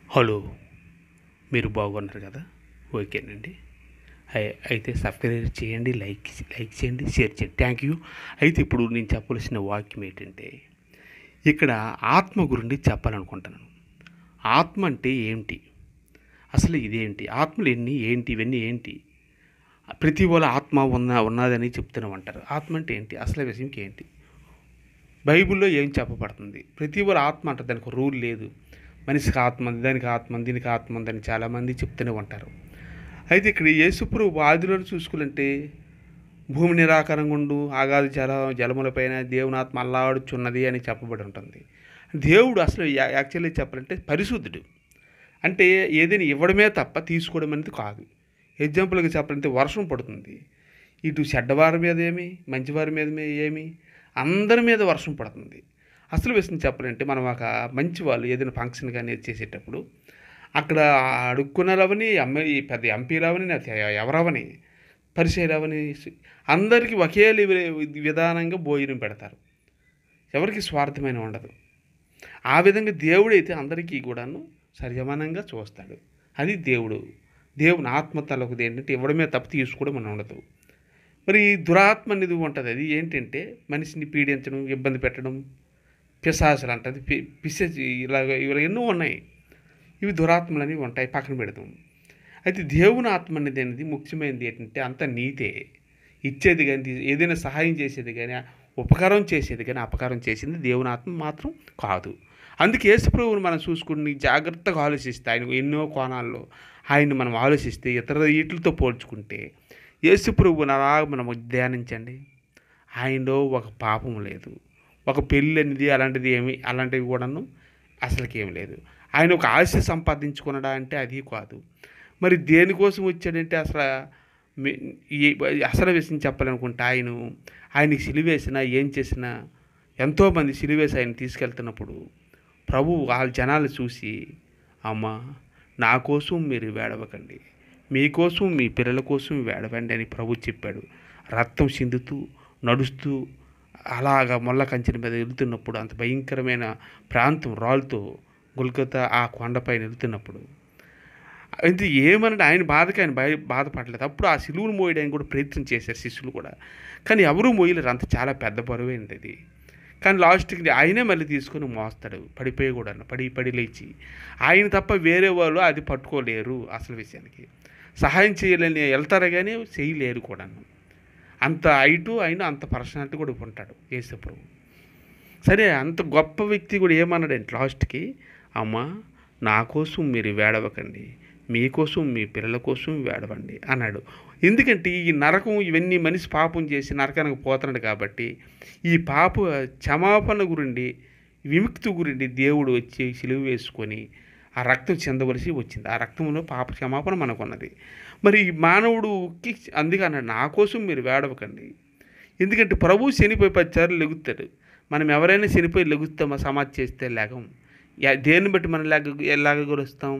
hello మీరు బాగున్నారు కదా ఓకేనండి అయి- అయితే సబ్స్క్రైబ్ చేయండి లైక్ లైక్ చేయండి షేర్ చేయండి థ్యాంక్ యూ అయితే ఇప్పుడు నేను చెప్పవలసిన వాక్యం ఏంటంటే ఇక్కడ ఆత్మ గురించి చెప్పాలనుకుంటున్నాను ఆత్మ అంటే ఏంటి అసలు ఇదేంటి ఆత్మలు ఎన్ని ఏంటి ఇవన్నీ ఏంటి ప్రతి వాళ్ళ ఆత్మ ఉన్న ఉన్నదని చెప్తూనే ఉంటారు ఆత్మ అంటే ఏంటి అసలు విషయంకి ఏంటి బైబిల్లో ఏం చెప్పబడుతుంది ప్రతి ఒక్కరు ఆత్మ అంటారు దానికి ఒక రూల్ లేదు మనిషికి ఆత్మ ఉంది దానికి ఆత్మ ఉంది దీనికి ఆత్మ ఉందని చాలామంది చెప్తూనే ఉంటారు అయితే ఇక్కడ యేసుప్రు ఆదిలో చూసుకుంటే భూమి నిరాకారంగా ఉండు ఆగాది జల జలములపైన దేవుని ఆత్మ అల్లాడుచున్నది అని చెప్పబడి ఉంటుంది దేవుడు అసలు యా- యాక్చువల్లీ చెప్పాలంటే పరిశుద్ధుడు అంటే ఏదైనా ఇవ్వడమే తప్ప తీసుకోవడం అనేది కాదు ఎగ్జాంపుల్గా చెప్పాలంటే వర్షం పడుతుంది ఇటు చెడ్డవారి మీద ఏమి మంచివారి మీద మే- ఏమి అందరి మీద వర్షం పడుతుంది అసలు విషయం చెప్పాలంటే మనం ఒక మంచి వాళ్ళు ఏదైనా ఫంక్షన్ కానీ చేసేటప్పుడు అక్కడ అడుక్కున్నారవని ఎమ్మెల్యే పెద్ద ఎంపీలవని ఎవరవని పరిచయలవని అందరికీ ఒకే లి- విధానంగా భోజనం పెడతారు ఎవరికి స్వార్థమైన ఉండదు ఆ విధంగా దేవుడైతే అందరికీ కూడాను సరిసమానంగా చూస్తాడు అది దేవుడు దేవుని ఆత్మ తలకుది ఏంటంటే ఇవ్వడమే తప్ప తీసుకోవడం అని ఉండదు మరి ఈ దురాత్మ అనేది ఉంటుంది అది ఏంటంటే మనిషిని పీడించడం ఇబ్బంది పెట్టడం పిశాసులు అంటది పి పిశాచి ఇలాగ ఇవి ఎన్నో ఉన్నాయి ఇవి దురాత్మలు అనేవి ఉంటాయి పక్కన పెడతాం అయితే దేవుని ఆత్మ అనేది అనేది ముఖ్యమైనది ఏంటంటే అంత నీతే ఇచ్చేది కానీ తీ- ఏదైనా సహాయం చేసేది కానీ ఉపకారం చేసేది కానీ అపకారం చేసింది దేవుని ఆత్మ మాత్రం కాదు అందుకే యేసుప్రభువుని మనం చూసుకుని జాగ్రత్తగా ఆలోచిస్తే ఆయన ఎన్నో కోణాల్లో ఆయన్ని మనం ఆలోచిస్తే ఇతర వీటితో పోల్చుకుంటే యేసుప్రభువుని అలా మనం ధ్యానించండి ఆయనలో ఒక పాపం లేదు ఒక పెళ్ళి అనేది అలాంటిది ఏమి అలాంటివి కూడాను అసలుకి ఏమి లేదు ఆయన ఒక ఆశ సంపాదించుకున్నాడా అంటే అది కాదు మరి దేనికోసం వచ్చాడంటే అసలు మీ- ఈ అసలు విషయం చెప్పాలనుకుంటే ఆయన ఆయనకి సిలివేసినా ఏం చేసినా ఎంతోమంది సిలివేసి ఆయన తీసుకెళ్తున్నప్పుడు ప్రభు వాళ్ళ జనాలు చూసి అమ్మ నా కోసం మీరు వేడవకండి మీకోసం మీ పిల్లల కోసం వేడవండి అని ప్రభు చెప్పాడు రక్తం చిందుతూ నడుస్తూ అలాగా మొల్ల కంచెల మీద వెళ్తున్నప్పుడు అంత భయంకరమైన ప్రాంతం రాళ్ళతో గుల్కతా ఆ కొండపైన వెళ్తున్నప్పుడు అయితే ఏమనంటే ఆయన బాధకి ఆయన భయ బాధపడలేదు అప్పుడు ఆ సిలువును మోయడానికి కూడా ప్రయత్నం చేశారు శిష్యులు కూడా కానీ ఎవరు మోయలేరు అంత చాలా పెద్ద బరువైంది అది కానీ లాస్ట్కి ఆయనే మళ్ళీ తీసుకొని మోస్తాడు పడిపోయి కూడా పడి పడి లేచి ఆయన తప్ప వేరే వాళ్ళు అది పట్టుకోలేరు అసలు విషయానికి సహాయం చేయాలని వెళ్తారు కానీ చేయలేరు కూడాను అంత హైటు అయినా అంత పర్సనాలిటీ కూడా ఉంటాడు యేసప్రభు సరే అంత గొప్ప వ్యక్తి కూడా ఏమన్నాడంటే లాస్ట్కి అమ్మ నా కోసం మీరు వేడవకండి మీకోసం మీ పిల్లల కోసం వేడవండి అన్నాడు ఎందుకంటే ఈ నరకం ఇవన్నీ మనిషి పాపం చేసి నరకానికి పోతున్నాడు కాబట్టి ఈ పాప క్షమాపణ గురించి విముక్తి గురించి దేవుడు వచ్చి సిలువ వేసుకొని ఆ రక్తం చెందవలసి వచ్చింది ఆ రక్తంలో పాప క్షమాపణ మనకున్నది మరి ఈ మానవుడికి అందుకే అన్నాడు నా కోసం మీరు వేడవకండి ఎందుకంటే ప్రభు శనిపోయి పదిసార్లు లెగుతాడు మనం ఎవరైనా శనిపోయి లెగుస్తామా సమాధి చేస్తే లేగం యా- దేన్ని బట్టి మనం లేగ ఎలాగ గొలుస్తాం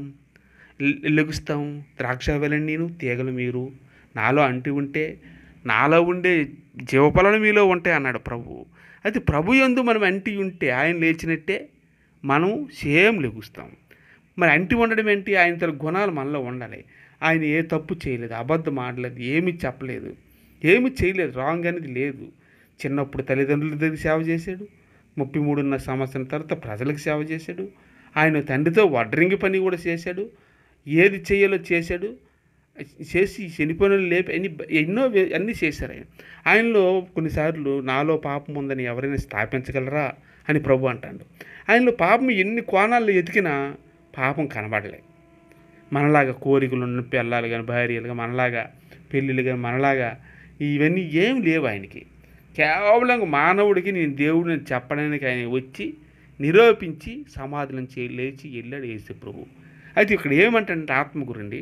లె- లెగుస్తాం ద్రాక్ష నేను తీగలు మీరు నాలో అంటి ఉంటే నాలో ఉండే జీవఫలాలు మీలో ఉంటాయి అన్నాడు ప్రభు అయితే ప్రభు యందు మనం అంటి ఉంటే ఆయన లేచినట్టే మనం సేమ్ లెగుస్తాం మరి అంటి ఉండడం ఏంటి ఆయన తన గుణాలు మనలో ఉండాలి ఆయన ఏ తప్పు చేయలేదు అబద్ధం ఆడలేదు ఏమీ చెప్పలేదు ఏమీ చేయలేదు రాంగ్ అనేది లేదు చిన్నప్పుడు తల్లిదండ్రుల దగ్గర సేవ చేశాడు ముప్పై మూడున్నర సంవత్సరం తర్వాత ప్రజలకు సేవ చేశాడు ఆయన తండ్రితో వడ్రింగి పని కూడా చేశాడు ఏది చేయాలో చేశాడు చేసి చనిపోయిన వాళ్ళు లేపి అన్ని ఎన్నో వే- అన్నీ చేశారు ఆయన ఆయనలో కొన్నిసార్లు నాలో పాపం ఉందని ఎవరైనా స్థాపించగలరా అని ప్రభు అంటాడు ఆయనలో పాపం ఎన్ని కోణాల్లో ఎతికినా పాపం కనబడలే మనలాగా కోరికలు ఉన్న పిల్లలు కానీ భార్యలు కానీ మనలాగా పెళ్ళిళ్ళు కానీ మనలాగా ఇవన్నీ ఏం లేవు ఆయనకి కేవలం మానవుడికి నేను దేవుడిని చెప్పడానికి ఆయన వచ్చి నిరూపించి సమాధి నుంచి లేచి వెళ్ళాడు యేసు ప్రభు అయితే ఇక్కడ ఏమంటే ఆత్మ గురండి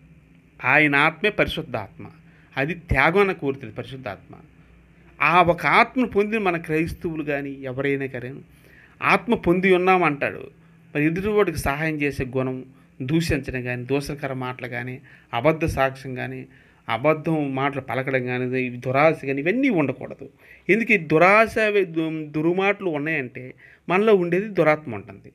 ఆయన ఆత్మే పరిశుద్ధ ఆత్మ అది త్యాగాన్ని కోరుతుంది పరిశుద్ధాత్మ ఆ ఒక ఆత్మను పొందిన మన క్రైస్తవులు కానీ ఎవరైనా కానీ ఆత్మ పొంది ఉన్నామంటాడు మరి ఎదుటివాడికి సహాయం చేసే గుణం దూషించడం కానీ దోషకర మాటలు కానీ అబద్ధ సాక్ష్యం కానీ అబద్ధం మాటలు పలకడం కానీ ఇవి దురాశ కానీ ఇవన్నీ ఉండకూడదు ఎందుకు ఈ దురాశ దు- దురుమాటలు ఉన్నాయంటే మనలో ఉండేది దురాత్మ ఉంటుంది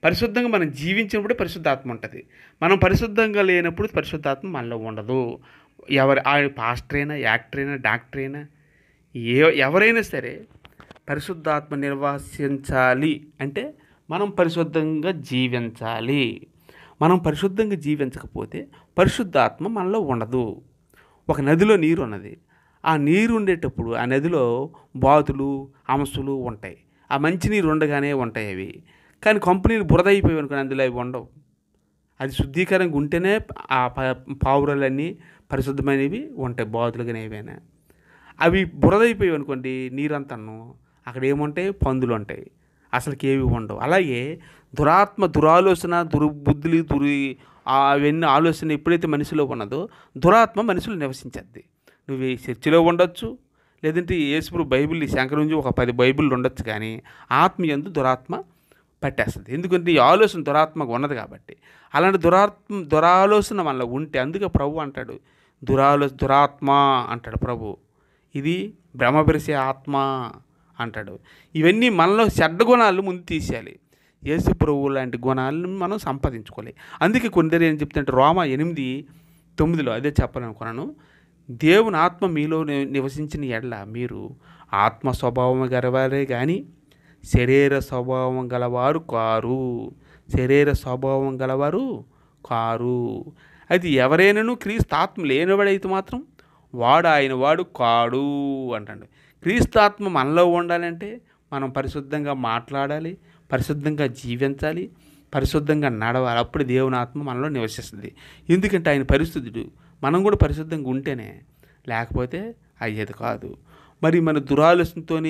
పరిశుద్ధంగా మనం జీవించినప్పుడు పరిశుద్ధాత్మ ఉంటుంది మనం పరిశుద్ధంగా లేనప్పుడు పరిశుద్ధాత్మ మనలో ఉండదు ఎవరి ఆ పాస్టర్ అయినా యాక్టర్ అయినా డాక్టర్ అయినా ఏ ఎవరైనా సరే పరిశుద్ధాత్మ నిర్వహించాలి అంటే మనం పరిశుద్ధంగా జీవించాలి మనం పరిశుద్ధంగా జీవించకపోతే పరిశుద్ధాత్మ మనలో ఉండదు ఒక నదిలో నీరు ఉన్నది ఆ నీరు ఉండేటప్పుడు ఆ నదిలో బాతులు అంశులు ఉంటాయి ఆ మంచినీరు ఉండగానే ఉంటాయి అవి కానీ కంపెనీలు బురద అయిపోయి అనుకోని అందులో అవి ఉండవు అది శుద్ధీకరంగా ఉంటేనే ఆ ప- పావురాలన్నీ పరిశుద్ధమైనవి ఉంటాయి బాతులు కానీ ఏవైనా అవి బురద అయిపోయి అనుకోండి నీరంతను అక్కడ ఏముంటాయి పందులు ఉంటాయి అసలుకి ఏవి ఉండవు అలాగే దురాత్మ దురాలోచన దుర్బుద్ధులు దురి ఆ అవన్నీ ఆలోచన ఎప్పుడైతే మనిషిలో ఉన్నదో దురాత్మ మనిషిలో నివసించద్ది నువ్వు ఈ చర్చిలో ఉండొచ్చు లేదంటే యేసుప్రభు బైబిల్ ఈ శంకర నుంచి ఒక పది బైబిల్ ఉండొచ్చు కానీ ఆత్మ ఎందు దురాత్మ పట్టేస్తుంది ఎందుకంటే ఈ ఆలోచన దురాత్మకు ఉన్నది కాబట్టి అలాంటి దురాత్మ దురాలోచన మనలో ఉంటే అందుకే ప్రభు అంటాడు దురాలో దురాత్మ అంటాడు ప్రభు ఇది భ్రమపరిచే ఆత్మ అంటాడు ఇవన్నీ మనలో చెడ్డ గుణాలు ముందు తీసేయాలి యేసు ప్రభు లాంటి గుణాలను మనం సంపాదించుకోవాలి అందుకే కొందరు ఏం చెప్తుంటే రోమా ఎనిమిది తొమ్మిదిలో అదే చెప్పాలనుకున్నాను దేవుని ఆత్మ మీలో ని- నివసించిన ఎడల మీరు ఆత్మ స్వభావం గలవారే కానీ శరీర స్వభావం గలవారు కారు శరీర స్వభావం గలవారు కారు అయితే ఎవరైనాను క్రీస్తు ఆత్మ లేనివాడైతే మాత్రం వాడు ఆయన వాడు కాడు అంటాడు క్రీస్తు ఆత్మ మనలో ఉండాలంటే మనం పరిశుద్ధంగా మాట్లాడాలి పరిశుద్ధంగా జీవించాలి పరిశుద్ధంగా నడవాలి అప్పుడు దేవుని ఆత్మ మనలో నివసిస్తుంది ఎందుకంటే ఆయన పరిశుద్ధుడు మనం కూడా పరిశుద్ధంగా ఉంటేనే లేకపోతే అయ్యేది కాదు మరి మన దురాలోచనతోని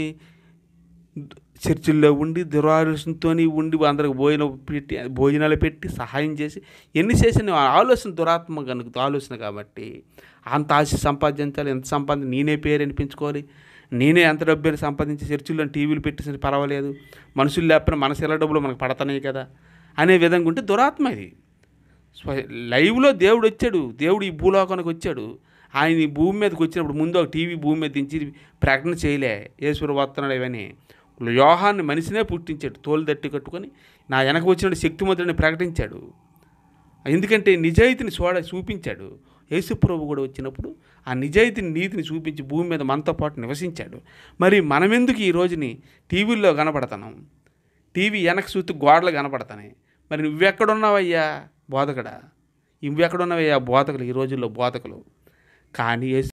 చర్చిల్లో ఉండి దురాలోచనతో ఉండి అందరికి భోజనం పెట్టి భోజనాలు పెట్టి సహాయం చేసి ఎన్ని చేసిన ఆలోచన దురాత్మ కనుక ఆలోచన కాబట్టి అంత ఆశ సంపాదించాలి ఎంత సంపాదించి నేనే పేరు అనిపించుకోవాలి నేనే ఎంత డబ్బు సంపాదించి చర్చిల్లో టీవీలు పెట్టేసి పర్వాలేదు మనుషులు లేకపోయినా మన సెల డబ్బులు మనకు పడతాయి కదా అనే విధంగా ఉంటే దురాత్మ ఇది స్వ- లైవ్లో దేవుడు వచ్చాడు దేవుడు ఈ భూలోకానికి వచ్చాడు ఆయన ఈ భూమి మీదకి వచ్చినప్పుడు ముందు ఒక టీవీ భూమి మీద దించి ప్రకటన చేయలే ఈశ్వరు వస్తున్నాడు ఇవన్నీ యోహాన్ని మనిషినే పుట్టించాడు తోలు దట్టి కట్టుకొని నా వెనక వచ్చిన శక్తిమంతుడిని ప్రకటించాడు ఎందుకంటే నిజాయితీని చూడ చూపించాడు యేసుప్రభు కూడా వచ్చినప్పుడు ఆ నిజాయితీని నీతిని చూపించి భూమి మీద మనతో పాటు నివసించాడు మరి మనమెందుకు ఈ రోజుని టీవీల్లో కనపడతాం టీవీ వెనక చూస్తూ గోడలు కనపడతాయి మరి నువ్వెక్కడున్నావయ్యా బోధకుడా నువ్వెక్కడున్నావయ్యా బోధకులు ఈ రోజుల్లో బోధకులు కానీ యేసు